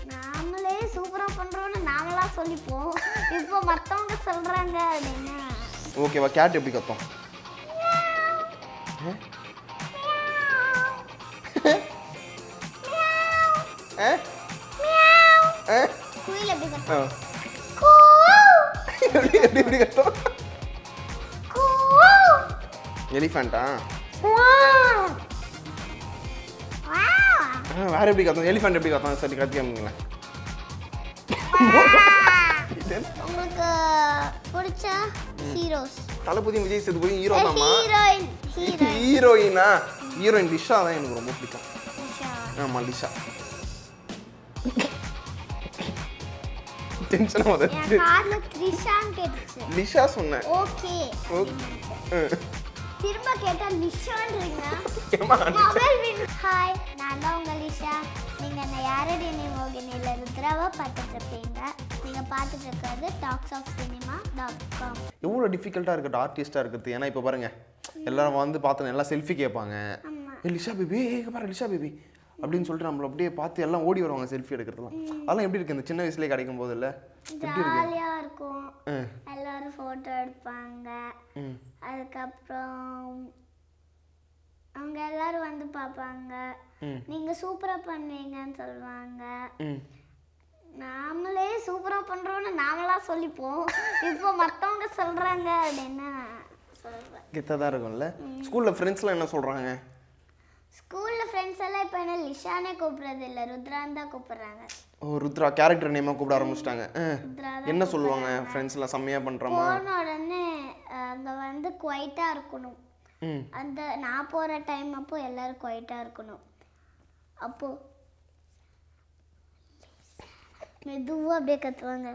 நாமளே சூப்பரா பண்றோம்னு நாமளா சொல்லிப்போம் இப்போ மத்தவங்க சொல்றாங்க அப்படின்னா ஓகேவா கேட் எப்படி கத்தும் ஆ? ஆ? குயில் எப்படி கத்தும் ஆ. கூ எப்படி எப்படி எப்படி கத்தும் கூ எலிஃபெண்ட்டா வாவ் வாவ் வேற எப்படி கத்தும் எலிஃபெண்ட் எப்படி கத்தும் சரி கத்தி காமிங்களேன் உங்களுக்கு பிடிச்ச ஹீரோஸ் தளபதி விஜய் சேதுபதி ஹீரோ தாம்மா ஹீரோயின் ஹீரோயின் ஹீரோயினா ஹீரோயின் லிஷா தான் எனக்கு ரொம்ப பிடிக்கும் ஆமா லிஷா டென்ஷன் ஆகுது என் காதுல த்ரிஷான்னு கேட்டுச்சு லிஷா சொன்னேன் ஓகே ஓகே திரும்ப கேட்டா லிஷான்றீங்க ஏமா மொபைல் ஹாய் நான் தான் உங்க லிஷா நீங்க என்ன யாரடி நீ மோகினியில ருத்ராவை பார்த்துட்டு இருப்பீங்க நீங்க பார்த்துட்டு இருக்கிறது Talks of Cinema dot com எவ்வளோ டிஃபிகல்ட்டாக இருக்குது ஆர்டிஸ்ட்டாக இருக்குது ஏன்னா இப்போ பாருங்க எல்லாரும் வந்து பார்த்து எல்லாம் செல்ஃபி கேட்பாங்க ஏ லிஷா பேபி ஏ பாரு லிஷா பேபி அப்படின்னு சொல்லிட்டு நம்மள அப்படியே பார்த்து எல்லாம் ஓடி வருவாங்க செல்ஃபி எடுக்கிறதுலாம் அதெல்லாம் எப்படி இருக்கு இந்த சின்ன வயசுலேயே கிடைக்கும் போது இல்லை ஜாலியா இருக்கும் ம் எல்லாரும் போட்டோ எடுப்பாங்க ம் அதுக்கப்புறம் அவங்க எல்லாரும் வந்து பார்ப்பாங்க ம். நீங்க சூப்பரா பண்ணுவீங்கன்னு சொல்லுவாங்க ம் நாமளே சூப்பரா பண்றோம்னு நாமளா சொல்லிப்போம் இப்போ மத்தவங்க சொல்றாங்க அப்படின்னா சொல்றேன் கெத்தாக தான் இருக்கும்ல ஸ்கூலில் ஃப்ரெண்ட்ஸ்லாம் என்ன சொல்கிறாங்க ஸ்கூல்ல ஃப்ரெண்ட்ஸ் எல்லாம் இப்போ என்ன லிஷானே கூப்பிடுறது இல்ல ருத்ரான் தான் கூப்பிடுறாங்க ஓ ருத்ரா கேரக்டர் நேமாக கூப்பிட ஆரம்பிச்சிட்டாங்க ருத்ரா என்ன சொல்லுவாங்க ஃப்ரெண்ட்ஸ்லாம் செம்மையாக பண்ணுறோமா போன உடனே அஹ், அங்க வந்து குவைட்டா இருக்கணும் ம் அந்த நான் போற டைம் அப்போ எல்லாரும் குவைட்டா இருக்கணும் அப்போ மெதுவா அப்படியே கத்துவாங்க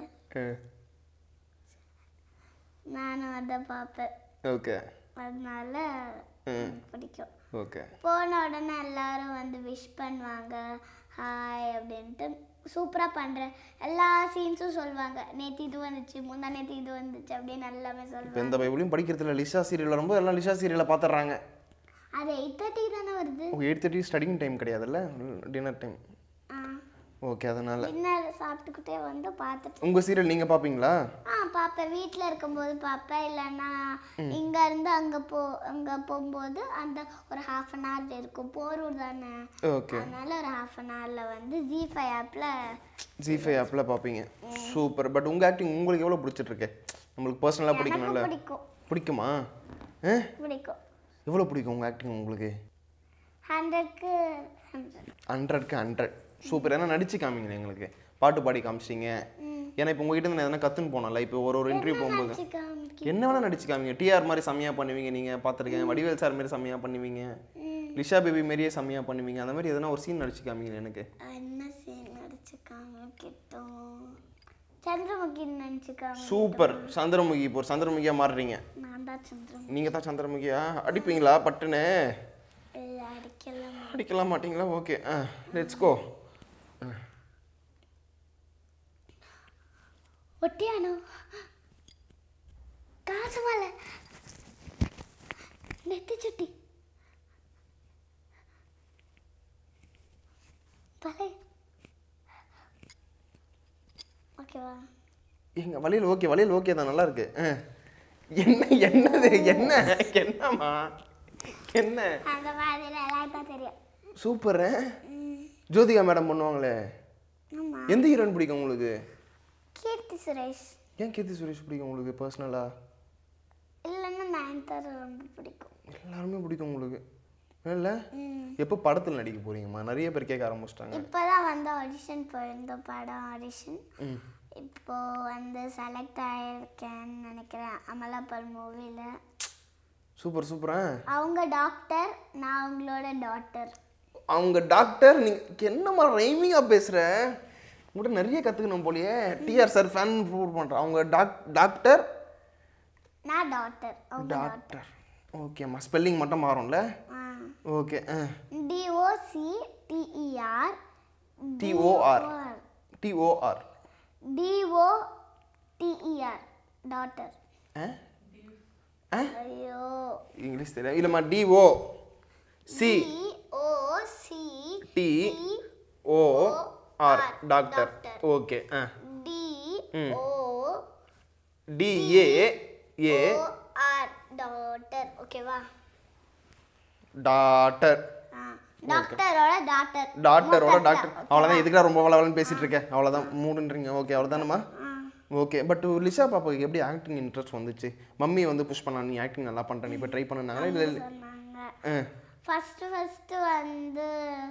நானும் அதை பார்ப்பேன் ஓகே அதனால எனக்கு பிடிக்கும் ஓகே போன உடனே எல்லாரும் வந்து விஷ் பண்ணுவாங்க ஹாய் அப்படின்ட்டு சூப்பராக பண்ணுறேன் எல்லா சீன்ஸும் சொல்லுவாங்க நேற்று இது வந்துச்சு முந்தா நேற்று இது வந்துச்சு அப்படின்னு எல்லாமே இப்போ சொல்லுவாங்க எந்த பைபிளையும் படிக்கிறதுல லிஷா சீரியல் வரும்போது எல்லாம் லிஷா சீரியலை பார்த்துட்றாங்க அது எயிட் தேர்ட்டி தானே வருது oh eight thirty studying time கிடையாதுல்ல டின்னர் டைம் ஓகே அதனால டின்னர் சாப்பிட்டுக்கிட்டே வந்து பார்த்துட்டு உங்கள் சீரியல் நீங்கள் பார்ப்பீங்களா ஆ பார்ப்பேன் வீட்டில் இருக்கும்போது பார்ப்பேன் இல்லைன்னா இங்கே இருந்து அங்கே போ அங்கே போகும்போது அந்த ஒரு ஹாஃப் அன் ஹவர் இருக்கும் போரூர் தானே ஓகே அதனால ஒரு ஹாஃப் அன் ஹவரில் வந்து ஜி ஃபைவ் ஆப்பில் ஜி ஃபைவ் ஆப்பில் பார்ப்பீங்க சூப்பர் பட் உங்கள் ஆக்டிங் உங்களுக்கு எவ்வளோ பிடிச்சிட்டு இருக்கு நம்மளுக்கு பர்சனலாக எனக்கு பிடிக்கணும்ல பிடிக்கும் பிடிக்குமா ஆ பிடிக்கும் எவ்வளோ பிடிக்கும் உங்கள் ஆக்டிங் உங்களுக்கு ஹண்ட்ரட்க்கு ஹண்ட்ரட் ஹண்ட்ரட்க்கு ஹண்ட்ரட் சூப்பர் ஏன்னா நடிச்சு காமிங்க எங்களுக்கு பாட்டு பாடி காமிச்சிங்க ஏன்னா இப்போ உங்ககிட்ட இருந்து நான் எதனா கற்றுன்னு போனல இப்போ ஒரு ஒரு இன்டர்வியூ போகும்போது என்ன வேணா நடிச்சு காமிங்க டிஆர் மாதிரி செம்மையாக பண்ணுவீங்க நீங்கள் பார்த்துருக்கேன் வடிவேல் சார் மாதிரி செம்மையாக பண்ணுவீங்க லிஷா பேபி மாதிரியே செம்மையாக பண்ணுவீங்க அந்த மாதிரி எதனா ஒரு சீன் நடிச்சு காமிங்க எனக்கு என்ன சீன் நடிச்சுக்காம கிட்டோம் சந்திரமுகி நினச்சிக்காம சூப்பர் சந்திரமுகி இப்போ ஒரு சந்திரமுகியாக மாறுறீங்க நான் தான் சந்திரம் நீங்கள் தான் சந்திரமுகியா அடிப்பீங்களா பட்டுன்னு இல்லை அடிக்கலாம் அடிக்கலாம் மாட்டீங்களா ஓகே ஆ லெட்ஸ் கோ ஒட்டியானோ காசு மலை நெத்தி சுட்டி தலை ஓகேவா எங்க வழியில் ஓகே வழியில் ஓகே தான் நல்லா இருக்கு ஆ. என்ன என்னது என்ன என்னம்மா என்ன அந்த மாதிரி எல்லாம் தான் தெரியும் சூப்பர் ஜோதிகா மேடம் பண்ணுவாங்களே ஆமா எந்த ஹீரோயின் பிடிக்கும் உங்களுக்கு கீர்த்தி சுரேஷ் ஏன் கீர்த்தி சுரேஷ் பிடிக்கும் உங்களுக்கு பர்சனலா இல்லைன்னா நயன்தாரா ரொம்ப பிடிக்கும் எல்லாருமே பிடிக்கும் உங்களுக்கு இல்லை ம். எப்போ படத்தில் நடிக்க போறீங்கம்மா நிறைய பேர் கேட்க ஆரம்பிச்சிட்டாங்க இப்போதான் வந்து ஆடிஷன் போயிருந்தோம் படம் ஆடிஷன் ம் இப்போ வந்து செலக்ட் ஆயிருக்கேன்னு நினைக்கிறேன் அமலாபால் மூவியில் சூப்பர் சூப்பரா அவங்க டாக்டர் நான் அவங்களோட டாட்டர் அவங்க டாக்டர் நீங்க என்னம்மா ரைமிங்காக பேசுகிற உங்கள்கிட்ட நிறைய கற்றுக்கணும் போலயே டிஆர் சார் ஃபேன் ப்ரூவ் பண்ணுறேன் அவங்க டாக் டாக்டர் நான் டாட்டர் அவங்க டாக்டர் ஓகேம்மா ஸ்பெல்லிங் மட்டும் மாறும்ல ஓகே ஆ DOC DER DOR DOR DO DER daughter ஆ ஆ ஐயோ இங்கிலீஷ் தெரியும் இல்லைம்மா DO C DOC D O R R, doctor doctor. Okay ஆ D O DA A O R doctor ஓகேவா டாக்டர் டாக்டரோட டாக்டர் டாக்டரோட டாக்டர் அவ்வளோதான் இதுக்கெல்லாம் ரொம்ப வளவலன்னு பேசிட்டு இருக்கேன் அவ்வளோதான் மூடுன்றீங்க ஓகே அவ்வளோதானம்மா ஓகே பட் லிஷா பாப்பாக்கு எப்படி ஆக்டிங் இன்ட்ரெஸ்ட் வந்துச்சு மம்மி வந்து புஷ் பண்ணா நீ ஆக்டிங் நல்லா பண்ணுற நீ இப்போ ட்ரை பண்ணாங்களா இல்லை இல்லை சொன்னாங்க ஆ ஃபஸ்ட்டு ஃபஸ்ட்டு வந்து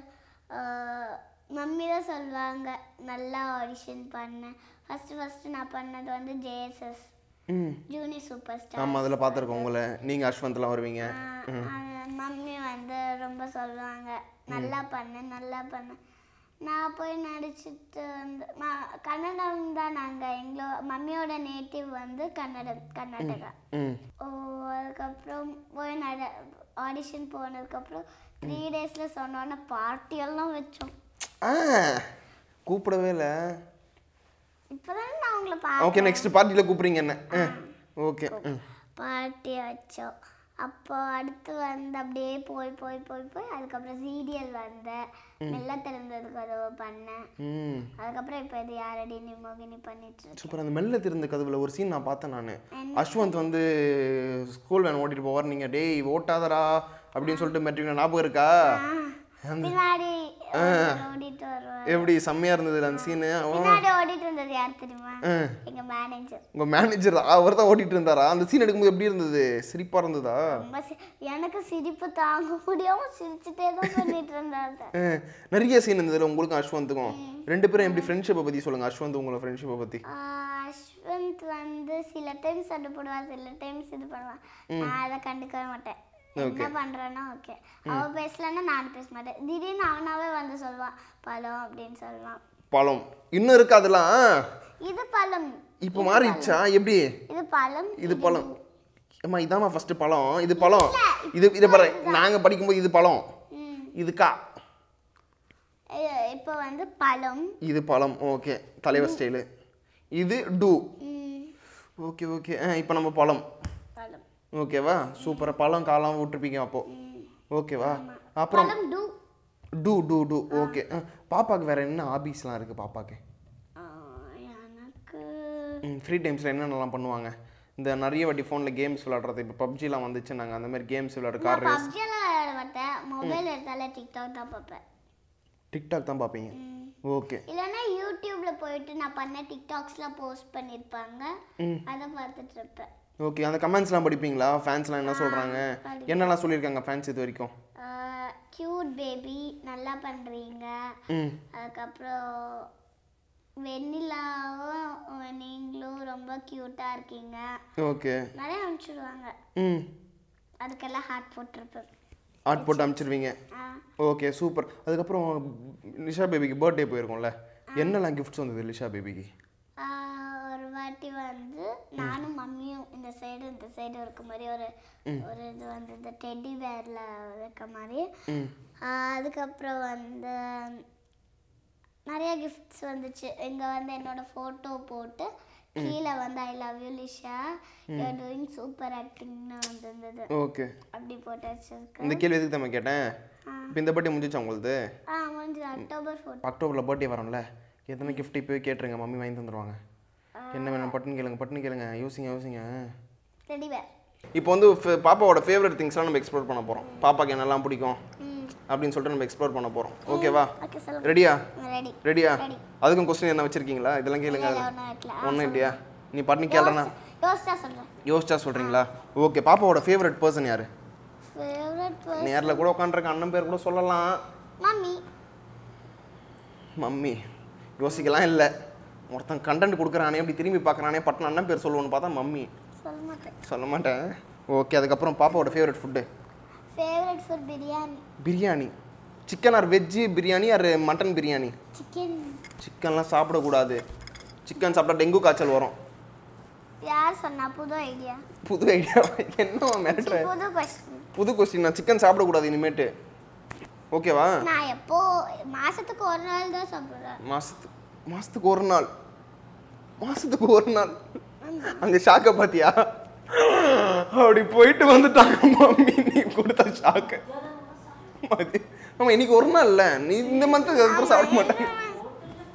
மம்மி தான் சொல்லுவாங்க நல்லா ஆடிஷன் பண்ணேன் ஃபஸ்ட்டு ஃபஸ்ட்டு நான் பண்ணது வந்து ஜேஎஸ்எஸ் ம் ஜூனியர் சூப்பர் ஸ்டார் ஆமாம் அதில் பார்த்துருக்கோம் உங்களை நீங்கள் அஸ்வந்த்லாம் வருவீங்க மம்மி வந்து ரொம்ப சொல்லுவாங்க நல்லா பண்ணு நல்லா பண்ணு நான் போய் நடிச்சிட்டு வந்து நான் கன்னடம் தான் நாங்கள் எங்களோ மம்மியோட நேட்டிவ் வந்து கன்னடம் கர்நாடகா ம் ஓ அதுக்கப்புறம் போய் நட ஆடிஷன் போனதுக்கப்புறம் த்ரீ டேஸில் சொன்னோன்னே பார்ட்டியெல்லாம் வச்சோம் ஆ கூப்பிடவே இல்லை இப்போதான் நான் உங்களை பா ஓகே நெக்ஸ்ட் பார்ட்டியில் கூப்பிடுறீங்க என்ன ஓகே ம் பார்ட்டி வச்சோம் அப்போ அடுத்து வந்து அப்படியே போய் போய் போய் போய் அதுக்கப்புறம் சீரியல் வந்தேன் மெல்ல திறந்தது கதவு பண்ணேன் ம் அதுக்கப்புறம் இப்போ இது யாரடி நீ மோகினி பண்ணிட்டு இருக்கேன். சூப்பர் அந்த மெல்ல திறந்த கதவுல ஒரு சீன் நான் பார்த்தேன் நான் அஸ்வந்த் வந்து ஸ்கூல் வேன் ஓட்டிட்டு போவார் நீங்கள் டேய் ஓட்டாதடா அப்படின்னு சொல்லிட்டு மெட்ரிக் ஞாபகம் இருக்கா பின்னாடி ஓடிட்டு வருவார் எப்படி செம்மையா இருந்தது அந்த சீனு பின்னாடி ஓடிட்டு இருந்தது யார் தெரியுமா எங்க மேனேஜர் உங்க மேனேஜர் அவர் தான் ஓட்டிட்டு இருந்தாரா அந்த சீன் எடுக்கும்போது எப்படி இருந்தது சிரிப்பா இருந்ததா ரொம்ப சி- எனக்கு சிரிப்பு தாங்க முடியாம சிரிச்சுட்டே தான் பண்ணிட்டு இருந்தாங்க ஆ, நிறைய சீன் இருந்ததுல உங்களுக்கும் அஸ்வந்துக்கும் ரெண்டு பேரும் எப்படி ஃப்ரெண்ட்ஷிப்பை பத்தி சொல்லுங்க அஸ்வந்த் உங்களோட ஃப்ரெண்ட்ஷிப்பை பத்தி ஆஹ் அஸ்வந்த் வந்து சில டைம்ஸ் சண்டை போடுவான் சில டைம்ஸ் இது பண்ணுவான் நான் அதை கண்டுக்கவே மாட்டேன் என்ன பண்றேன்னா ஓகே அவ பேசலன்னா நான் பேச மாட்டேன் திடீர்னு அவனாவே வந்து சொல்லுவான் பழம் அப்படின்னு சொல்லுவான் பழம் இன்னும் இருக்கு அதெல்லாம் இது பழம் இப்போ மாறிடுச்சா எப்படி இது பழம் இது பழம் அம்மா இதாம்மா ஃபர்ஸ்ட் பழம் இது பழம் இது இதை பாரு நாங்க படிக்கும்போது இது பழம் ம். இது கா இ- இப்போ வந்து பழம் இது பழம் ஓகே தலைவர் ஸ்டைலு இது டூ ம், ஓகே ஓகே ஆ இப்போ நம்ம பழம் பழம் ஓகேவா சூப்பராக பழம் காலம் விட்டுருப்பீங்க அப்போ ஓகேவா அப்புறம் பழம் டூ டூ டூ டூ ஓகே பாப்பாக்கு வேற என்ன ஹாபீஸ்லாம் இருக்கு பாப்பாக்கு ஆஹ் எனக்கு ஃப்ரீ டைம்ஸில் என்னென்னலாம் பண்ணுவாங்க இந்த நிறைய வாட்டி ஃபோனில் கேம்ஸ் விளாட்றது இப்போ பப்ஜிலாம் வந்துச்சு நாங்கள் அந்த மாதிரி கேம்ஸ் விளாட்ற கார் ரேஸ் பப்ஜியெல்லாம் விளையாட மாட்டேன் மொபைல் எடுத்தாலே டிக்டாக் தான் பார்ப்பேன் டிக்டாக் தான் பார்ப்பீங்க ஓகே இல்லைன்னா யூடியூப்ல போயிட்டு நான் பண்ண டிக்டாக்ஸ்லாம் போஸ்ட் பண்ணியிருப்பாங்க அதை பார்த்துட்டு இருப்பேன் ஓகே அந்த கமெண்ட்ஸ்லாம் படிப்பீங்களா ஃபேன்ஸ்லாம் என்ன சொல்கிறாங்க என்னெல்லாம் சொல்லியிருக்காங்க ஃபேன்ஸ் இது வரைக்கும் க்யூட் பேபி நல்லா பண்ணுறீங்க ம் அதுக்கப்புறம் வெண்ணிலாவும் நீங்களும் ரொம்ப க்யூட்டாக இருக்கீங்க ஓகே நிறைய அனுப்பிச்சிடுவாங்க ம் அதுக்கெல்லாம் ஹார்ட் போட்டிருப்பேன் ஆர்ட் போட்டு அனுப்பிச்சிருவீங்க ஆ, ஓகே சூப்பர் அதுக்கப்புறம் லிஷா பேபிக்கு பர்த்டே போயிருக்கோம்ல என்னெல்லாம் கிஃப்ட்ஸ் வந்தது லிஷா பேபிக்கு ஆ, ஒரு வாட்டி வந்து நானும் மம்மியும் இந்த சைடு இந்த சைடு இருக்க மாதிரி ஒரு ஒரு இது வந்து இந்த டெடி பேரில் இருக்க மாதிரி ஆ, அதுக்கப்புறம் வந்து நிறைய கிஃப்ட்ஸ் வந்துச்சு இங்கே வந்து என்னோட ஃபோட்டோ போட்டு கீழே வந்து I love you Lisha you're doing super ஆக்டிங்னு வந்திருந்தது ஓகே அப்படி போட்டு வச்சிருக்கேன் இந்த கேள்வி எதுக்கு தான் கேட்டேன் இப்போ இந்த பர்த்டே முடிஞ்சிச்சா உங்களுக்கு ஆ முடிஞ்சது அக்டோபர் ஃபோர்ட் அக்டோபரில் பர்த்டே வரோம்ல எத்தனை கிஃப்ட் இப்போவே கேட்டுருங்க மம்மி வாங்கி தந்துடுவாங்க என்ன வேணும் பட்டுன்னு கேளுங்க பட்டுன்னு கேளுங்க யோசிங்க யோசிங்க டெடி பேர் இப்போ வந்து ஃபே- பாப்பாவோட ஃபேவரட் திங்ஸ்லாம் நம்ம எக்ஸ்ப்ளோர் பண்ண போகிறோம் பாப்பாக்கு என்னெல்லாம் பிடிக்கும் ம் அப்படின்னு சொல்லிட்டு நம்ம எக்ஸ்ப்ளோர் பண்ண போகிறோம் ஓகேவா ஓகே சொல்லுங்க ரெடியா ரெடி ரெடியா Ready. அதுக்கும் கொஸ்டின் என்ன வச்சிருக்கீங்களா இதெல்லாம் கேளுங்க ஒன்றும் வைக்கல ஒன்றும் இல்லையா நீ பட்டுன்னு கேளுறனா யோசிச்சா சொல்கிறேன் யோசிச்சா சொல்கிறீங்களா ஓகே பாப்பாவோட ஃபேவரட் பர்சன் யார் ஃபேவரட் நேரில் கூட உட்காந்துருக்க அண்ணன் பேர் கூட சொல்லலாம் மம்மி மம்மி யோசிக்கலாம் இல்லை ஒருத்தன் கண்டென்ட் கொடுக்குறானே அப்படி திரும்பி பார்க்குறானே பட்டன் அண்ணன் பேர் சொல்லுவோன்னு பார்த்தா மம்மி சொல்ல மாட்டேன் சொல்ல மாட்டேன் ஓகே அதுக்கப்புறம் பாப்பாவோட favourite food favourite food biryani biryani chicken or veg biryani or mutton biryani chicken சிக்கன்லாம் சாப்பிடக்கூடாது சிக்கன் சாப்பிட்டா டெங்கு காய்ச்சல் வரும் யார் சொன்னா புது ஐடியா புது ஐடியா என்ன மிரட்டுற புது கொஸ்டின் புது கொஸ்டின் நான் சிக்கன் சாப்பிடக்கூடாது இனிமேட்டு ஓகேவா நான் எப்போ மாசத்துக்கு ஒரு நாள் தான் சாப்பிடுறேன் மாசத்துக்கு மாசத்துக்கு ஒரு நாள் மாசத்துக்கு ஒரு நாள் அங்க ஷாக்க பாத்தியா அப்படி போயிட்டு வந்துட்டாங்க மம்மி நீ கொடுத்த ஷாக்க மதி ஆமா இன்னைக்கு ஒரு நாள் இல்ல நீ இந்த மந்த் அதுக்கப்புறம் சாப்பிட மாட்டாங்க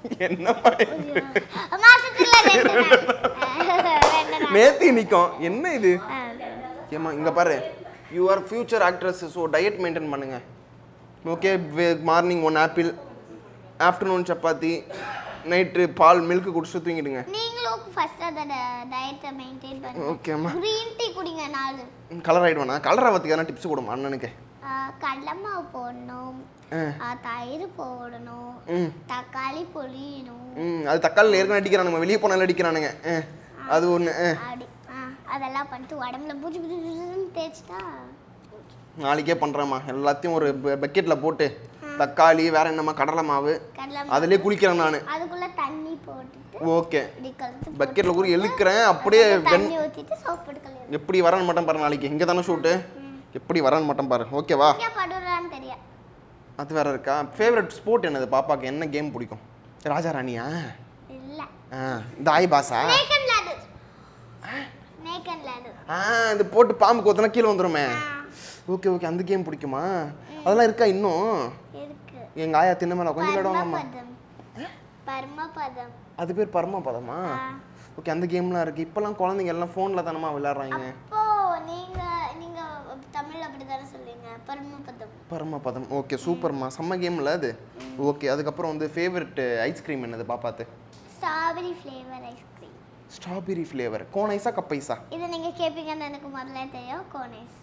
என்னம்மா மாசத்துல ரெண்டு நாள் ரெண்டு நாள் நேத்தி நிக்கும் என்ன இது ஆ. ஏம்மா இங்க பாரு you are future actress so diet maintain பண்ணுங்க okay morning one apple afternoon chapati night பால் மில்க் குடிச்சு தூங்கிடுங்க நீங்களும் ஃபர்ஸ்ட் அந்த டயட்டை மெயின்டைன் பண்ணுங்க ஓகேம்மா க்ரீன் டீ குடிங்க நாலு கலர் ஆயிடுவானா கலர் ஆகிறதுக்கு எதனா டிப்ஸ் கொடுமா அண்ணனுக்கு ஆ, கடலை மாவு போடணும் ஆ. ஆ, தயிர் போடணும் ம் தக்காளி பொழியணும் ம் அது தக்காளியில் ஏற்கனவே அடிக்கிறானுங்க வெளியே போனாலும் அடிக்கிறானுங்க ஆ, அது ஒன்று அப்படி ஆ அதெல்லாம் பண்ணிட்டு உடம்புல பூச்சி பூச்சி பூச்சின்னு தேய்ச்சிட்டா நாளைக்கே பண்ணுறேம்மா எல்லாத்தையும் ஒரு பக்கெட்டில் போட்டு தக்காளி வேற என்னம்மா கடலை மாவு கடலை அதிலே குளிக்கிறேன் நான் அதுக்குள்ள தண்ணி போட்டுட்டு ஓகே இப்படி கலந்து பக்கெட்டில் கூட இழுக்கிறேன் அப்படியே வெண் தண்ணி ஊற்றிட்டு சோப் எடுக்கலாம் எப்படி வரேன்னு மட்டும் பாரு நாளைக்கு இங்கே தானே ஷூட்டு எப்படி வரேன்னு மட்டும் பாரு ஓகேவா எங்கே படுறான்னு தெரியும் அது வேற இருக்கா ஃபேவரட் ஸ்போர்ட் என்னது பாப்பாக்கு என்ன கேம் பிடிக்கும் ராஜா ராணியா இல்லை ஆ இந்த ஆய் பாசா snake and ladder snake and ladder ஆ இது போட்டு பாம்பு கொத்தனா கீழே வந்துருமே ஓகே ஓகே அந்த கேம் பிடிக்குமா அதெல்லாம் இருக்கா இன்னும் இருக்கு எங்கள் ஆயா தின்ன மேலே கொஞ்சம் விளையாடுவாங்கம்மா பரமபதம் பரமபதம் அது பேர் பரமபதமா ஆ. ஓகே அந்த கேம்லாம் இருக்குது இப்போல்லாம் குழந்தைங்க எல்லாம் ஃபோனில் தானம்மா விளையாடுறாங்க அப்போ நீங்க நீங்க தமிழ் அப்படி தானே சொல்லுவீங்க பரமபதம் பரமபதம் ஓகே சூப்பர்மா செம்ம கேம்ல அது ஓகே அதுக்கப்புறம் வந்து ஃபேவரட் ஐஸ்கிரீம் என்னது பாப்பாத்து strawberry flavour ice cream strawberry flavour cone ஐஸா கப் ஐஸா இது நீங்க கேட்பீங்கன்னு எனக்கு முதல்ல தெரியும் கோனேஸ்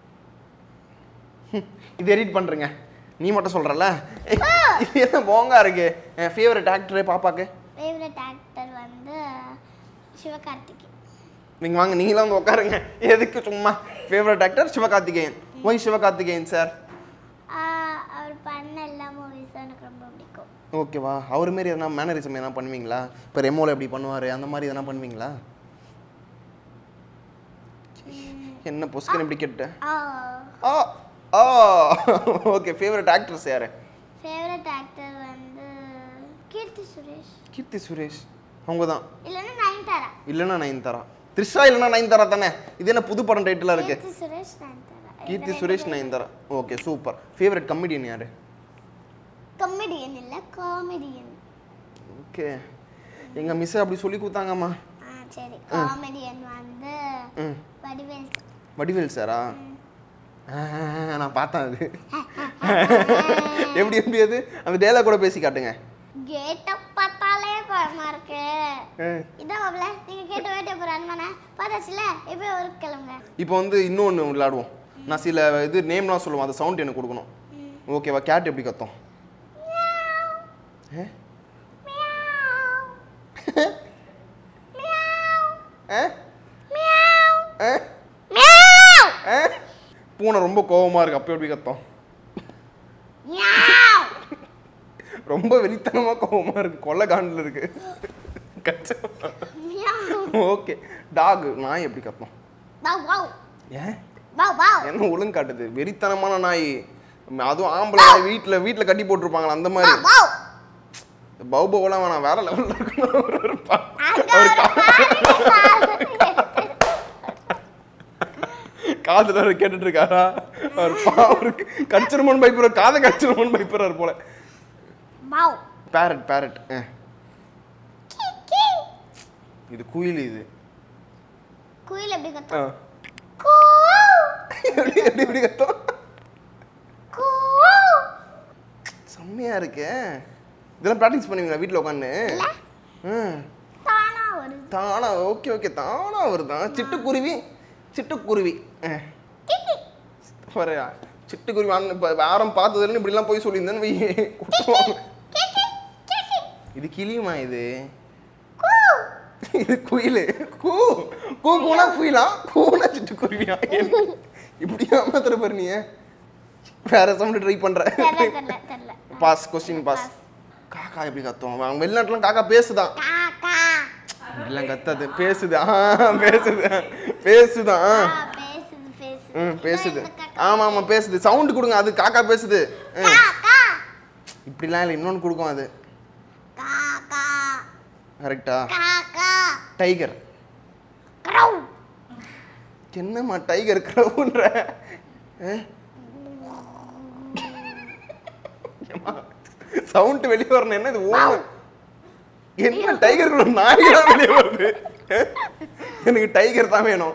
இது எடிட் பண்ணுறேங்க நீ மட்டும் சொல்கிறல்ல இது என்ன போங்கா இருக்கு என் ஃபேவரட் ஆக்டரு பாப்பாக்கு ஃபேவரட் ஆக்டர் வந்து சிவகார்த்திகேயன் நீங்கள் வாங்க நீங்களும் வந்து உட்காருங்க எதுக்கு சும்மா favourite actor Sivakarthikeyan why Sivakarthikeyan sir ஆஹ் அவர் பண்ண எல்லா மூவிஸும் எனக்கு ரொம்ப பிடிக்கும் ஓகேவா அவர் மாரி எதனா மேனரிசம் எதனா பண்ணுவீங்களா இப்போ ரெமோவில் எப்படி பண்ணுவார் அந்த மாதிரி எதனா பண்ணுவீங்களா என்ன பொஸ்கன் இப்படி கேட்ட ஆஹ் ஆ ஆ ஓகே ஃபேவரட் ஆக்ட்ரஸ் யார் ஃபேவரட் ஆக்டர் வந்து கீர்த்தி சுரேஷ் கீர்த்தி சுரேஷ் அவங்க தான் இல்லைன்னா நயன்தாரா இல்லைன்னா நயன்தாரா த்ரிஷா இல்லைன்னா நயன்தாரா தானே இது என்ன புது படம் டைட்டிலாக இருக்கு Keerthy Suresh Nayanthara Keerthy Suresh Nayanthara okay super favourite comedian யார் கமெடியன் இல்லை காமெடியன் ஓகே எங்கள் மிஸ் அப்படி சொல்லி கொடுத்தாங்கம்மா ஆ சரி காமெடியன் வந்து ம் வடிவேல் வடிவேல் சாரா ஆ, நான் பார்த்தேன் அது எப்படி எப்படி அது அந்த டேலாக் கூட பேசி காட்டுங்க கேட்ட பார்த்தாலே பயமா இருக்கு ஆ. இதான் மாப்ள நீங்க கேட்ட வேட்டை போற அன்மனை பார்த்தாச்சுல இப்போ ஒரு கிளம்புங்க இப்போ வந்து இன்னொன்று விளையாடுவோம் நான் சில இது நேம்லாம் சொல்லுவேன் அந்த சவுண்ட் எனக்கு கொடுக்கணும் ஓகேவா கேட் எப்படி கத்தும் ஆ? ஆ? ஆ? ஆ? பூனை ரொம்ப கோவமா இருக்கு அப்போ எப்படி கத்தும் ரொம்ப வெளித்தனமா கோவமா இருக்கு கொல்லை காண்டில் இருக்கு ஓகே டாக் நாய் எப்படி கத்தும் வாவ் வாவ் ஏன் வாவ் வாவ் என்ன ஒழுங்கு காட்டுது வெறித்தனமான நாய் அதுவும் ஆம்பளை நாய் வீட்டில் வீட்டில் கட்டி போட்டிருப்பாங்களா அந்த மாதிரி வாவ் பௌபவெல்லாம் வேணாம் வேற லெவலில் இருக்கணும் அவர் ஒரு பா- அங்க அவர் ஒரு பாரு. காதுல அவர் கேட்டுட்டு இருக்காரா அவர் பா- அவருக்கு கடிச்சிருமோன்னு பயப்படுற காதை கடிச்சிருமோன்னு பயப்படுறாரு போல வாவ் பேரட் பேரட் கீ, கீ. இது குயில் இது குயில் எப்படி ஆ. கத்தும் கூ எப்படி எப்படி எப்படி கத்தம் கூ செம்மையா இருக்கே இதெல்லாம் ப்ராக்டிஸ் பண்ணுவீங்களா வீட்டில் உட்காந்து ம் தானா வருது தானா ஓகே ஓகே தானா வருதான் சிட்டுக்குருவி சிட்டுக்குருவி அஹ். Key, key. பாரு சிட்டுக்குருவி அந்த இப்போ யாரும் பார்த்ததுல இப்படிலாம் போய் சொல்லியிருந்தேன்னு வை குத்துவாங்க. கீ, கீ, கீ, கீ. இது கிளியுமா இது கூ இது குயில் கூ கூ கூனா குயிலா கூனா சிட்டுக்குருவியா என்ன? இப்படி ஏமாத்துற பாரு நீ வேற சவுண்ட் ட்ரை பண்ற தெரியல தெரியல தெரியல பாஸ் கொஸ்டின் பாஸ் காக்கா எப்படி கத்தும் அவங்க வெளிநாட்டுலாம் காக்கா பேசுதான் காக்கா இப்படிலாம் கத்தாது பேசுது ஆ பேசுது பேசுதான் ஆ, பேசுது பேசுது ம் பேசுது இந்த காக்கா. ஆமா ஆமா பேசுது சவுண்ட் கொடுங்க அது காக்கா பேசுது ம். காக்கா இப்படிலாம் இல்லை இன்னொன்று கொடுக்கும் அது காக்கா கரெக்டா காக்கா டைகர் க்ரௌ என்னம்மா டைகர் க்ரௌன்ற சவுண்ட் வெளியே வரணும் என்ன இது ஓ என்ன டைகருக்குள்ள நாய் தான் வெளியே வருது எனக்கு டைகர் தான் வேணும்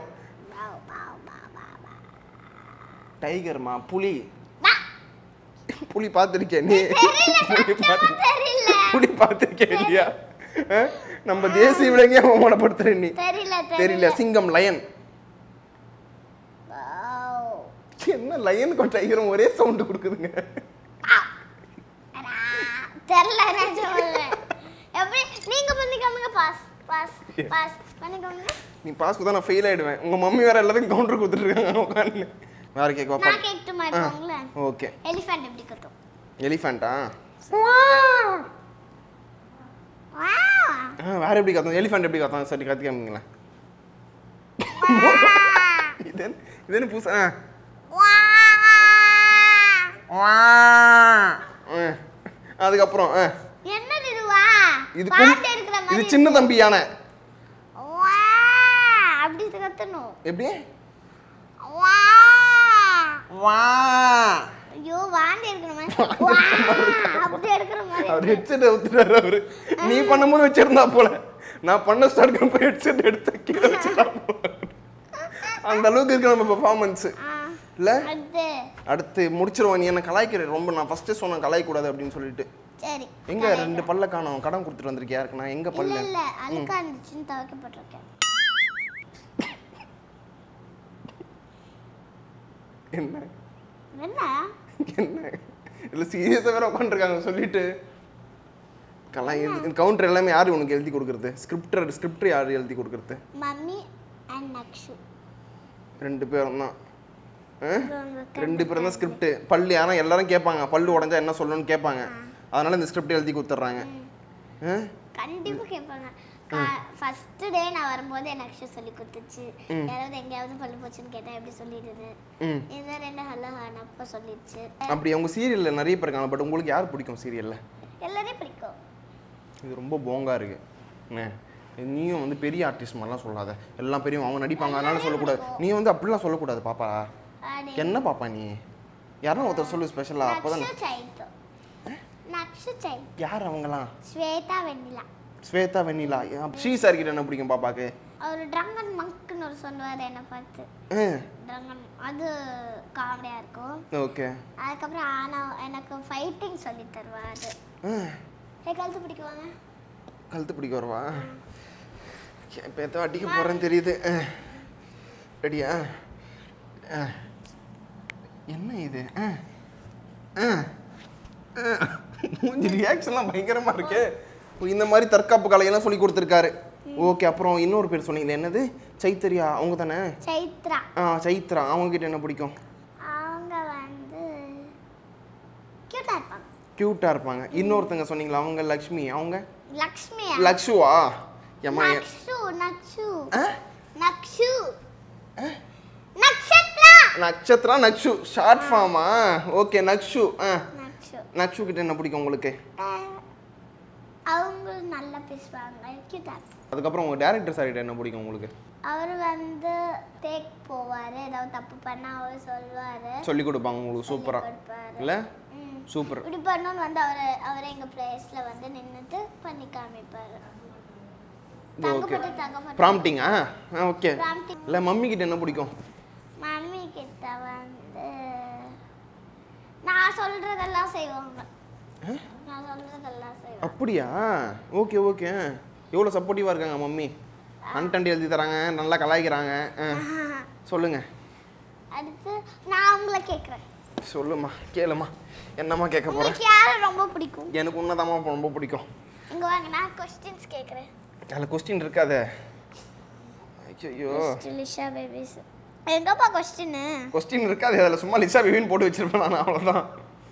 டைகர்மா புலி புலி பார்த்துருக்கேன் நீ புலி பார்த்து தெரியல புலி பார்த்துருக்கேன் இல்லையா அஹ்? நம்ம தேசிய விலங்கே அவமானப்படுத்துற நீ தெரியல தெரியல சிங்கம் லயன் Wow. என்ன லயனுக்கும் டைகரும் ஒரே சவுண்ட் கொடுக்குதுங்க அடா, தெரியல நிஜமில்ல எப்படி நீங்க பண்ணி காமிங்க பாஸ் பாஸ் பாஸ் பண்ணி காமிங்க நீ பாஸ்க்கு தான் நான் ஃபெயில் ஆயிடுவேன் உங்க மம்மி வேற எல்லாத்துக்கும் கவுண்டர் கொடுத்துருக்காங்க உட்காந்து வேற கேட்க நான் வைப்பா கேட்டுமா இருப்பாங்களேன் ஓகே எலிஃபென்ட் எப்படி கத்தும் எலிஃபென்ட்டா Wow. வேற எப்படி கத்தோம் எலிஃபென்ட் எப்படி கத்தோம் சரி கத்தி காமிங்களேன் இது என்ன- இது என்ன புதுசா ஆ. Wow. ஆ. அதுக்கப்புறம் ஆ. என்னது இதுவா இது பாட்டு கும்- எடுக்கிற இது மாதிரி சின்ன தம்பி யானை Wow. அப்படி கத்தணும் எப்படி Wow. வா ஐயோ வாந்தி எடுக்கிற மாதிரி Wow. அப்படி எடுக்கிற மாதிரி அவர் ஹெட்செட் ஊத்துறாரு அவரு நீ பண்ணும்போது வச்சிருந்தா போல நான் பண்ண ஸ்டார்ட் போய் ஹெட்செட் எடுத்து கீழே வச்சிருந்தா போல அந்த அளவுக்கு இருக்கு நம்ம பெர்ஃபார்மன்ஸ் ஆ, இல்ல அடுத்து அடுத்து முடிச்சிருவோம் நீ என்ன கலாய்க்கிற ரொம்ப நான் ஃபர்ஸ்ட் சொன்னேன் கலாய்க்கூடாது அப்படின்னு சொல்லிட்டு சரி எங்க ரெண்டு பல்ல காணோம் கடன் கொடுத்துட்டு வந்திருக்கியா இருக்கு நான் எங்க இல்ல பல்ல இல்ல அழுக்கா இருந்துச்சுன்னு துவைக்கப்பட்டிருக்கேன் என்ன என்ன என்ன இல்ல சீரியஸா வேற உட்காந்துருக்காங்க சொல்லிட்டு கலாய் கவுண்டர் எல்லாமே யாரு உனக்கு எழுதி கொடுக்கறது ஸ்கிரிப்டர் ஸ்கிரிப்டர் யாரு எழுதி கொடுக்கறது மம்மி அண்ட் நக்ஷு ரெண்டு பேரும் தான் ரெண்டு பேரும் தான் ஸ்கிரிப்ட் பல்லு யாரும் எல்லாரும் கேட்பாங்க பல்லு உடஞ்சா என்ன சொல்லணும்னு கேட்பாங்க அதனால இந்த ஸ்கிரிப்ட் எழுதி கொடுத்துட்றாங்க ஆ? கண்டிப்பா கேட்பாங்க ஃபர்ஸ்ட் டே நான் வரும்போது எனக்கு நக்ஷு சொல்லி கொடுத்துச்சு யாராவது எங்கேயாவது பள்ளி போச்சுன்னு கேட்டா எப்படி சொல்லிடுது ம் இந்த ரெண்டு ஹலோ ஹானப்ப சொல்லிடுச்சு அப்படி அவங்க சீரியல்ல நிறைய பேர் இருக்காங்க பட் உங்களுக்கு யார் பிடிக்கும் சீரியல்ல எல்லாரையும் பிடிக்கும் இது ரொம்ப போங்கா இருக்கு என்ன நீயும் வந்து பெரிய ஆர்டிஸ்ட் மாதிரிலாம் சொல்லாத எல்லாம் பெரிய அவங்க நடிப்பாங்க அதனால சொல்லக்கூடாது நீ வந்து அப்படிலாம் சொல்லக்கூடாது பாப்பா அடி என்ன பாப்பா நீ யாரும் ஒருத்தர் சொல்லு ஸ்பெஷலா அப்போதான் நக்ஷு சைத்து நக்ஷு சைத்து யார் அவங்களாம் ஸ்வேதா வெண்ணிலா ஸ்வேதா வெண்ணிலா ஸ்ரீ சார் கிட்ட என்ன பிடிக்கும் பாப்பாக்கு அவர் ட்ரங்கன் மங்க்னு ஒரு சொல்லுவார் என்னை பார்த்து ட்ரங்கன் அது காமெடியாக இருக்கும் ஓகே அதுக்கப்புறம் ஆனால் எனக்கு ஃபைட்டிங் சொல்லி தருவார் ஏ கழுத்து பிடிக்குவாங்க கழுத்து பிடிக்க வரவா இப்போ எத்தோ அடிக்க போகிறேன்னு தெரியுது ரெடியா என்ன இது ஆ. ஆ. ஆ. மூஞ்சி ரியாக்ஷன்லாம் பயங்கரமாக இருக்கே ஓ, இந்த மாதிரி தற்காப்பு கலையெல்லாம் சொல்லி கொடுத்துருக்காரு ஓகே அப்புறம் இன்னொரு பேர் சொன்னீங்களே என்னது சைத்தரியா அவங்க தானே சைத்ரா ஆ சைத்ரா அவங்க கிட்ட என்ன பிடிக்கும் அவங்க வந்து க்யூட்டாக இருப்பாங்க க்யூட்டாக இருப்பாங்க இன்னொருத்தங்க சொன்னீங்களா அவங்க லக்ஷ்மி அவங்க லக்ஷ்மியா லக்ஷுவா ஏம்மா எ- நக்ஷு நக்ஷு ஆ? நக்ஷு நக்ஷத்ரா நட்சத்திரா நக்ஷு ஷார்ட் ஃபார்மா ஓகே நக்ஷு ஆ நக்ஷு நக்ஷு கிட்ட என்ன பிடிக்கும் உங்களுக்கு அஹ், அவங்க நல்லா பேசுவாங்க க்யூட்டாக இருப்பாங்க அதுக்கப்புறம் உங்க டேரக்டர் சார் கிட்ட என்ன பிடிக்கும் உங்களுக்கு அவர் வந்து டேக் போவார் ஏதாவது தப்பு பண்ணால் அவர் சொல்லுவார் சொல்லி கொடுப்பாங்க உங்களுக்கு சூப்பரா கொடுப்பாரு இல்ல ம். சூப்பர் இப்படி பண்ணணும்னு வந்து அவர் அவர் எங்கள் பிளேஸில் வந்து நின்றுட்டு பண்ணி காமிப்பார் ஓகே தங்கப்பட்டு தங்கப்பட்டு ப்ராம்ப்டிங்கா ஆ ஓகே Prompting. இல்லை மம்மி கிட்ட என்ன பிடிக்கும் மம்மி கிட்ட வந்து நான் சொல்றதெல்லாம் செய்வாங்க நான் சொல்றதெல்லாம் செய்வாங்க அப்படியா ஓகே ஓகே எவ்வளோ சப்போர்ட்டிவாக இருக்காங்க மம்மி கண்டென்ட் எழுதி தராங்க நல்லா கலாய்க்கிறாங்க ஆ சொல்லுங்க அடுத்து நான் உங்களை கேட்குறேன் சொல்லுமா கேளுமா என்னம்மா கேட்க போகிறேன் உங்களுக்கு யாரை ரொம்ப பிடிக்கும் எனக்கு உன்னதாம்மா ரொம்ப பிடிக்கும் இங்க வாங்க நான் கொஸ்டின்ஸ் கேட்குறேன் அதில் கொஸ்டின் இருக்காதே ஐயோ லிஷா பேபிஸ் எங்கப்பா கொஸ்டின் கொஸ்டின் இருக்காது அதில் சும்மா லிசா பிபின்னு போட்டு வச்சிருப்பேன் நான் அவ்வளோதான்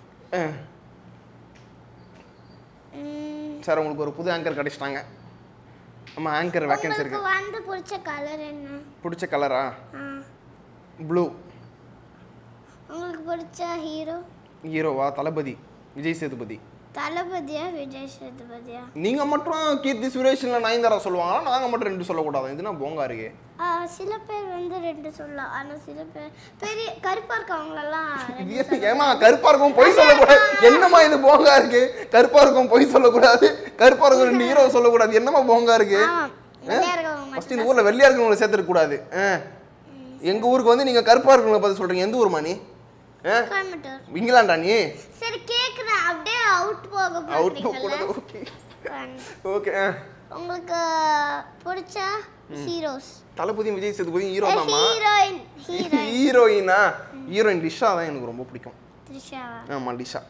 சார் உங்களுக்கு ஒரு புது ஆங்கர் கிடைச்சிட்டாங்க நம்ம ஆங்கர் வேக்கன்சி உங்களுக்கு இருக்கு வந்து பிடிச்ச கலர் என்ன பிடிச்ச கலரா ஆ. ப்ளூ உங்களுக்கு பிடிச்ச ஹீரோ ஹீரோவா தளபதி விஜய் சேதுபதி தளபதியா விஜய் சேதுபதியா நீங்க மட்டும் கீர்த்தி சுரேஷ் இல்ல நயன்தாரா சொல்லுவாங்களா நாங்க மட்டும் ரெண்டு சொல்லக்கூடாது இதுனா போங்கா இருக்கு ஆ, சில பேர் வந்து ரெண்டு சொல்லலாம் ஆனா சில பேர் பெரிய கருப்பா இருக்கவங்களெல்லாம் ரெண்டு இது ஏமா கருப்பா இருக்கும் பொய் சொல்லக்கூடாது என்னம்மா இது போங்கா இருக்கு கருப்பா இருக்கும் பொய் சொல்லக்கூடாது கருப்பா இருக்கும் ரெண்டு ஹீரோ சொல்லக்கூடாது என்னம்மா போங்கா இருக்கு ஆமா வெள்ளையா இருக்கவங்க ஃபர்ஸ்ட் இந்த ஊர்ல வெள்ளையா இருக்கவங்களை சேர்த்துக்க கூடாது ஆ. எங்க ஊருக்கு வந்து நீங்க கருப்பா இருக்கவங்களை பத்தி சொல்றீங்க எந்த ஊர்மா நீ ஆ? கோயம்புத்தூர் இங்கிலாண்டா நீ சரி கேக்குறேன் அப்படியே அவுட் போக அவுட் போறீங்கல்ல கூடாது ஓகே ஓகே உங்களுக்கு பிடிச்ச ஹீரோஸ் தளபதி விஜய் சேதுபதி ஹீரோ தான்மா ஹீரோயின் ஹீரோயின் ஹீரோயினா ஹீரோயின் லிஷா தான் எனக்கு ரொம்ப பிடிக்கும் த்ரிஷாவா ஆமா லிஷா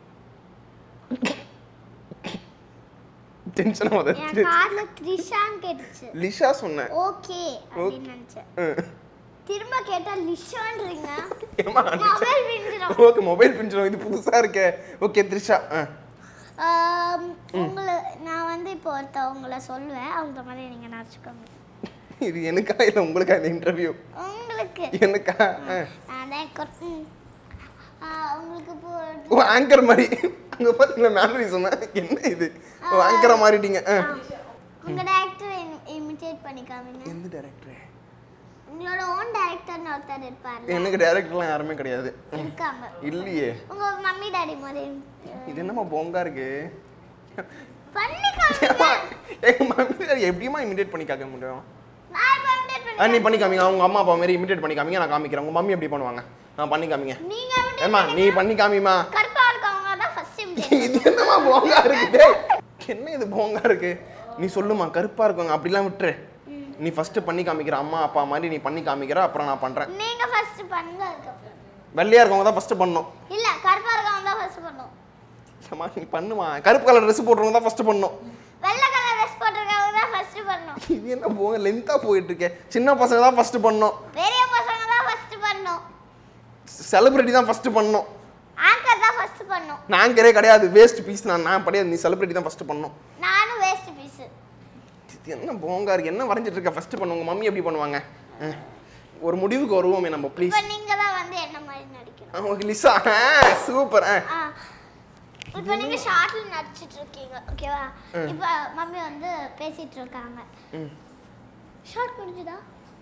டென்ஷன் ஆகாத என் காதுல த்ரிஷான்னு கேட்டுச்சு லிஷா சொன்னேன் ஓகே அப்படின்னு நினைச்சேன் ம். திரும்ப கேட்டா லிஷான்றீங்க ஏம்மா மொபைல் விஞ்சிரும் ஓகே மொபைல் பிஞ்சிடும் இது புதுசா இருக்கே ஓகே த்ரிஷா ஆ. ஆம், உங்களை நான் வந்து இப்போ ஒருத்தவங்களை சொல்லுவேன் அவங்க மாதிரி நீங்க நடிச்சுக்கோங்க இது எனக்கா இல்லை உங்களுக்கா இந்த இன்டர்வியூ உங்களுக்கு எனக்கா ஆ. அதான் கொ- ம். ஆ, உங்களுக்கு இப்போ ஓ ஆங்கர் மாதிரி அங்க பாத்தீங்களா மேலரி சொன்னேன் என்ன இது ஓ ஆங்கரா மாறிட்டீங்க ஆ. உங்க டேரக்டர் இமிட்டேட் பண்ணி காமிங்க எந்த டேரக்டர் உங்களோட ஓன் டேரக்டர்னு ஒருத்தர் இருப்பார்ல எனக்கு டேரக்டர்லாம் யாருமே கிடையாது இருக்காங்க இல்லையே உங்க மம்மி டாடி மாதிரி இது என்னம்மா போங்கா இருக்கு பண்ணி காமிங்க ஏம்மா, எங்க மம்மி எப்படிமா இமிடேட் பண்ணி காக்க முடியும் நான் இப்போ imitate பண்ணி ஆ நீ பண்ணி காமிங்க அவங்க அம்மா அப்பா மாதிரி இமிடேட் பண்ணி காமிங்க நான் காமிக்கிறேன் உங்க மம்மி எப்படி பண்ணுவாங்க நான் பண்ணி காமிங்க நீங்க imitate ஏம்மா நீ பண்ணி காமிமா கருப்பா இருக்கவங்க தான் ஃபர்ஸ்ட் இமிட்டேட் இது என்னம்மா போங்கா இருக்கு டேய்? என்ன இது போங்கா இருக்கு நீ சொல்லுமா கருப்பா இருக்குங்க அப்படிலாம் விட்டுரு நீ ஃபர்ஸ்ட் பண்ணி காமிக்கிற அம்மா அப்பா மாதிரி நீ பண்ணி காமிக்கிற அப்புறம் நான் பண்றேன் நீங்க ஃபர்ஸ்ட் பண்ணுங்க அதுக்கப்புறம் வெள்ளையா இருக்கவங்க தான் ஃபர்ஸ்ட் பண்ணணும் இல்ல கருப்பா இருக்கவங்க தான் ஃபர்ஸ்ட் பண்ணும் ஏம்மா நீ பண்ணுமா கருப்பு கலர் ட்ரெஸ் போட்டுறவங்க தான் ஃபர்ஸ்ட் பண்ணணும் வெள்ளை கலர் ட்ரெஸ் போட்டிருக்கவங்க தான் ஃபர்ஸ்ட் பண்ணும் இது என்ன போங்க லென்த்தா போயிட்டு இருக்கே சின்ன பசங்க தான் ஃபர்ஸ்ட் பண்ணணும் பெரிய பசங்க தான் ஃபர்ஸ்ட் பண்ணும் செலிபிரிட்டி தான் ஃபர்ஸ்ட் பண்ணணும் ஆங்கர் தான் ஃபர்ஸ்ட் பண்ணும் நாங்கரே கிடையாது வேஸ்ட் பீஸ் நான் நான் கிடையாது நீ செலிபிரிட்டி தான் ஃபர்ஸ்ட் பண்ணணும் நானும் வேஸ்ட் பீஸ் இது என்ன போங்கா இருக்கு என்ன வரைஞ்சிட்டு இருக்க ஃபர்ஸ்ட் பண்ணுவாங்க மம்மி எப்படி பண்ணுவாங்க அஹ். ஒரு முடிவுக்கு வருவோமே நம்ம ப்ளீஸ் இப்போ நீங்க தான் வந்து என்ன மாதிரி நடிக்கணும் ஓகே லிசா சூப்பர் ஆ இப்போ நீங்க ஷார்ட்ல நடிச்சிட்டு இருக்கீங்க ஓகேவா இப்போ மம்மி வந்து பேசிட்டு இருக்காங்க ம். ஷார்ட் முடிஞ்சுதா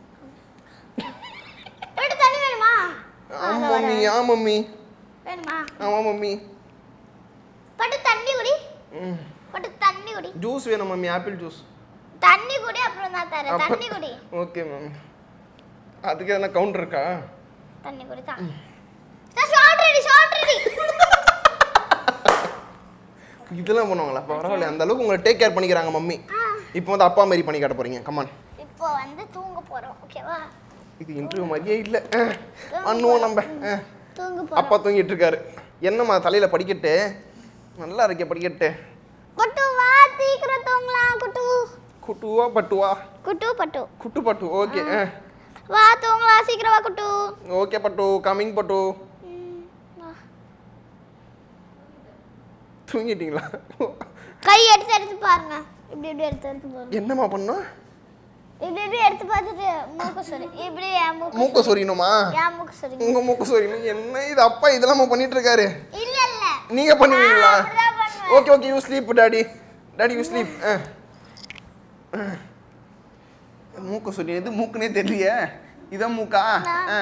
எடுத்து தண்ணி வேணுமா ஆமா மம்மி ஆ மம்மி வேணுமா ஆமா மம்மி பட்டு தண்ணி குடி ம் பட்டு தண்ணி குடி ஜூஸ் வேணும் மம்மி ஆப்பிள் ஜூஸ் தண்ணி குடி அப்புறம் தான் தரேன் தண்ணி குடி ஓகே மம்மி அதுக்கு எதனா கவுண்டர் இருக்கா தண்ணி குடி தான் ஷார்ட் ரெடி ஷார்ட் ரெடி இதெல்லாம் பண்ணுவாங்களா பரவாயில்ல அந்த அளவுக்கு உங்களை டேக் கேர் பண்ணிக்கிறாங்க மம்மி இப்போ வந்து அப்பா மாதிரி பண்ணி காட்ட போறீங்க கமான் இப்போ வந்து தூங்க போறோம் ஓகேவா இது இன்டர்வியூ மாதிரியே இல்லை அஹ். பண்ணுவோம் நம்ம அஹ். தூங்க போறோம் அப்பா தூங்கிட்டு இருக்காரு என்னம்மா தலையில படிக்கட்டு நல்லா இருக்கே படிக்கட்டு குட்டு வா சீக்கிரம் தூங்கலாம் குட்டு குட்டுவா பட்டுவா குட்டு பட்டு குட்டு பட்டு ஓகே வா தூங்கலாம் சீக்கிரம் வா குட்டு ஓகே பட்டு கமிங் பட்டு ம், வா. தூங்கிட்டீங்களா கை எடுத்து எடுத்து பாருங்க இப்படி இப்படி எடுத்து எடுத்து பாருங்க என்னம்மா பண்ணோம் இப்படி இப்படி எடுத்து பார்த்துட்டு மூக்கு சொறி இப்படி என் மூக்கு மூக்க சொரியணுமா என் மூக்கு சொறி உங்க மூக்க சொரியணும் என்ன இது அப்பா இதெல்லாம் பண்ணிட்டு இருக்காரு இல்ல இல்ல நீங்க பண்ணுவீங்களா அப்படிதான் பண்ணுவேன் okay okay you sleep daddy daddy you sleep மூக்க சொல்லி எது மூக்குனே தெரியலையே இதான் மூக்கா ஆ.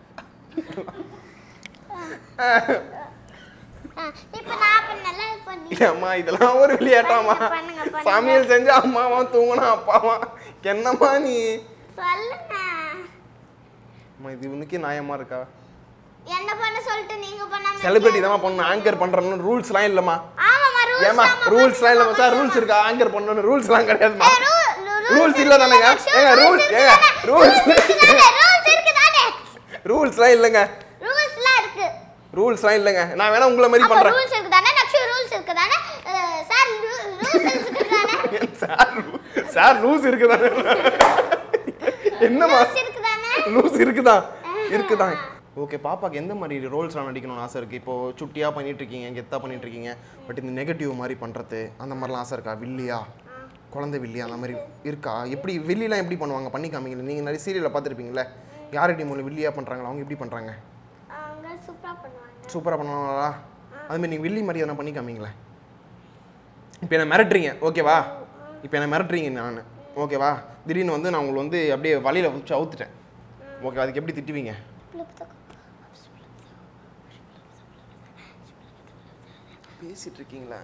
ஆ, இப்போ நான் பண்ணல இப்போ நீ அம்மா இதெல்லாம் ஒரு விளையாட்டாமா பண்ணுங்க, பண்ணுங்க, பண்ணுங்க. சமையல் செஞ்சு அம்மாவா தூங்கினா அப்பாவா என்னம்மா நீ சொல்லுங்க அம்மா இது இவனுக்கே நியாயமா இருக்கா என்ன பண்ண சொல்லிட்டு நீங்க பண்ணாம செலிபிரிட்டி தான் பண்ணணும் ஆங்கர் பண்றேன்னு ரூல்ஸ்லாம் இல்லம்மா ஆமாமா ரூல்ஸ் ஏமா ரூல்ஸ்லாம் இல்லம்மா சார் ரூல்ஸ் இருக்கா ஆங்கர் பண்ணணும் ரூல்ஸ்லாம் கிடையாதுமா ரூல்ஸ் இல்ல தானேங்க ஏங்க ரூல்ஸ் ஏங்க ரூல்ஸ் ரூல்ஸ் இருக்கு தானே ரூல்ஸ்லாம் இல்லைங்க ரூல்ஸ்லாம் இருக்கு ரூல்ஸ்லாம் இல்லைங்க நான் வேணா உங்களை மாதிரி அப்ப பண்றேன் ரூல்ஸ் இருக்கு தானே நக்ஷு ரூல்ஸ் இருக்கு தானே சார் ரூல்ஸ் இருக்கு தானே சார் சார் ரூல்ஸ் இருக்குதானே என்னம்மா ரூல்ஸ் இருக்கு தானே லூஸ் இருக்குதா இருக்குதா ஓகே பாப்பாக்கு எந்த மாதிரி ரோல்ஸ்லாம் நடிக்கணும்னு ஆசை இருக்குது இப்போ சுட்டியாக பண்ணிட்டு இருக்கீங்க கெத்தா பண்ணிட்டு இருக்கீங்க பட் இந்த நெகட்டிவ் மாதிரி பண்ணுறது அந்த மாதிரிலாம் ஆசை இருக்கா வில்லியா குழந்தை வில்லியா அந்த மாதிரி இருக்கா எப்படி வில்லிலாம் எப்படி பண்ணுவாங்க பண்ணி காமிங்க நீங்கள் நிறைய சீரியலில் பார்த்துருப்பீங்களே யாரடி மூலம் வில்லியா பண்ணுறாங்களா அவங்க எப்படி பண்ணுறாங்க அவங்க சூப்பரா பண்ணுவாங்க சூப்பராக பண்ணுவாங்களா அதுமாதிரி நீங்கள் வில்லி மாதிரி எதனா பண்ணி காமிங்களேன் இப்போ என்ன மிரட்டுறீங்க ஓகேவா இப்போ என்ன மிரட்டுறீங்க நான் ஓகேவா திடீர்னு வந்து நான் உங்களை வந்து அப்படியே வழியில் வச்சு அவுத்துட்டேன் ஓகே அதுக்கு எப்படி திட்டுவீங்க பேசிட்டு இருக்கீங்களா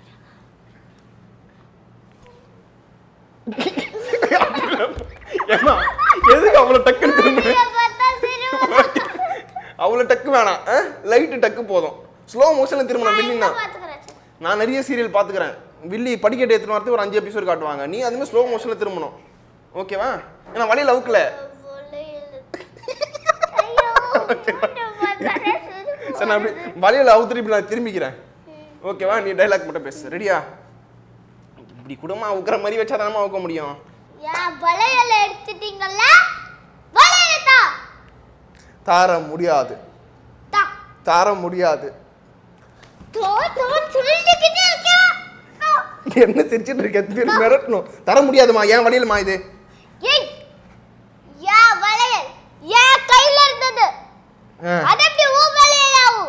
ஏமா எதுக்கு அவ்வளோ டக்குன்னு திரும்ப பார்த்தா சிரிப்பு அவ்வளோ டக்கு வேணாம் லைட்டு டக்கு போதும் ஸ்லோ மோஷனில் திரும்பணும் வில்லின்னா பார்த்துக்கிறேன் நான் நிறைய சீரியல் பார்த்துக்கிறேன் வில்லி படிக்கட்டு எடுத்துன்னு வரது ஒரு அஞ்சு எபிசோட் காட்டுவாங்க நீ அதுமாதிரி ஸ்லோ மோஷனில் திரும்பணும் ஓகேவா ஏன்னா வழியில் அவுக்கல ஐயோ பார்த்தாலே சிரிப்பு சரி நான் அப்படி வழியில் அவுத்துட்டு இப்படி நான் திரும்பிக்கிறேன் ஓகேவா நீ டைலாக் மட்டும் பேசு ரெடியா இப்படி குடும்பம் அவுக்கிற மாதிரி வச்சா தானமா அவுக்க முடியும் ஏன் வளையல எடுத்துட்டீங்கல்ல வளையல தா தார முடியாது தா தார முடியாது தோ தோ சொல்லிக்கிட்டே இருக்கேன் தா. என்ன சிரிச்சிட்டு இருக்க திரும்பி மிரட்டணும் தர முடியாதுமா ஏன் வழியிலமா இது ஏய் யா வளையல் ஏன் கையில இருந்தது ஆ. அது எப்படி ஊ வளையல் ஆகும்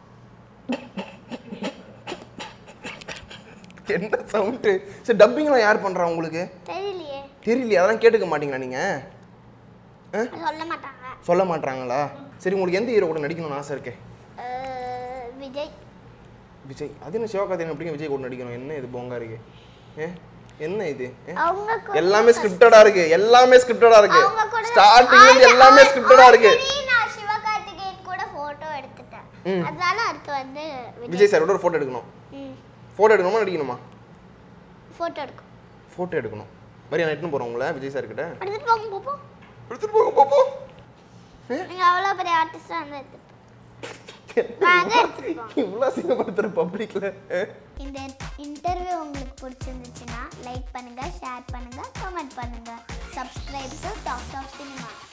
என்ன சவுண்டு சரி டப்பிங்லாம் யார் பண்றா உங்களுக்கு தெரியலையே தெரியலையே அதெல்லாம் கேட்டுக்க மாட்டீங்களா நீங்க ஆ? சொல்ல மாட்டாங்க சொல்ல மாட்றாங்களா சரி உங்களுக்கு எந்த ஹீரோ கூட நடிக்கணும்னு ஆசை இருக்கு அஹ், விஜய் விஜய் அது என்ன சிவகார்த்திகேயன் எப்படிங்க விஜய் கூட நடிக்கணும் என்ன இது போங்கா இருக்கு ஏ என்ன இது ஏ? அவங்க கூட எல்லாமே ஸ்கிரிப்டடா இருக்கு எல்லாமே ஸ்கிரிப்டடா இருக்கு அவங்க கூட ஸ்டார்டிங்ல இருந்து ஆல்ரெ- எல்லாமே ஸ்கிரிப்டடா இருக்கு already நான் சிவகார்த்திகேயன் கூட போட்டோ எடுத்துட்டேன் அதனால அடுத்து வந்து விஜய் விஜய் சாரோட ஒரு போட்டோ எடுக்கணும் ம் போட்டோ எடுக்கணுமா நடிக்கணுமா போட்டோ எடுக்கும் போட்டோ எடுக்கணும் வரி நான் எடுத்துன்னு போறேன் உங்களை விஜய் சார் கிட்ட எடுத்துட்டு போங்க போப்போம் எடுத்துட்டு போங்க பாப்போம் நீங்க அவ்வளோ பெரிய ஆர்டிஸ்டா வந்து எடுத்துட்டு போங்க. வாங்க எடுத்துட்டு போங்க இவ்வளோ அசிங்கப்படுத்துற பப்ளிக்ல இந்த இன்டர்வியூ உங்களுக்கு பிடிச்சிருந்துச்சுன்னா லைக் பண்ணுங்க ஷேர் பண்ணுங்க கமெண்ட் பண்ணுங்க subscribe to talk talk cinema